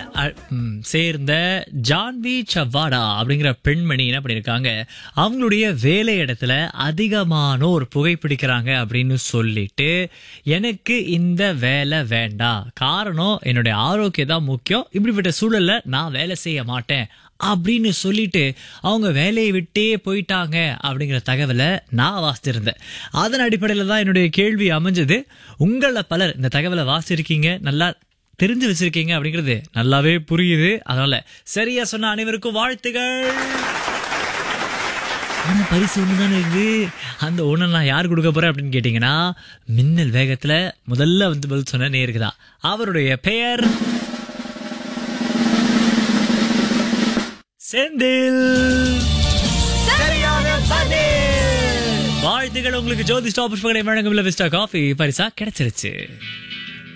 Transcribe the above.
அ- ம், சேர்ந்த ஜான்வி சவாடா அப்படிங்கிற பெண்மணி என்ன பண்ணியிருக்காங்க அவங்களுடைய வேலை இடத்துல அதிகமானோர் புகைப்பிடிக்கிறாங்க அப்படின்னு சொல்லிட்டு எனக்கு இந்த வேலை வேண்டாம் காரணம் என்னுடைய ஆரோக்கியம் தான் முக்கியம் இப்படிப்பட்ட சூழல்ல நான் வேலை செய்ய மாட்டேன் அப்படின்னு சொல்லிட்டு அவங்க வேலையை விட்டே போயிட்டாங்க அப்படிங்கிற தகவலை நான் வாசிச்சிருந்தேன் அதன் அடிப்படையில் தான் என்னுடைய கேள்வி அமைஞ்சது உங்கள பலர் இந்த தகவலை வாசிச்சிருக்கீங்க நல்லா தெரிஞ்சு வச்சிருக்கீங்க அப்படிங்கிறது நல்லாவே புரியுது அதனால சரியா சொன்ன அனைவருக்கும் வாழ்த்துகள் ஆனா பரிசு ஒன்று தானே இருக்குது அந்த ஒன்று நான் யார் கொடுக்க போறேன் அப்படின்னு கேட்டிங்கன்னா மின்னல் வேகத்துல முதல்ல வந்து பதில் சொன்ன நேருக்கு தான் அவருடைய பெயர் செந்தில் வாழ்த்துக்கள் உங்களுக்கு ஜோதி ஸ்டாப் புஷ்பங்களை வழங்கும் விஸ்டா காஃபி பரிசா கிடைச்சிருச்சு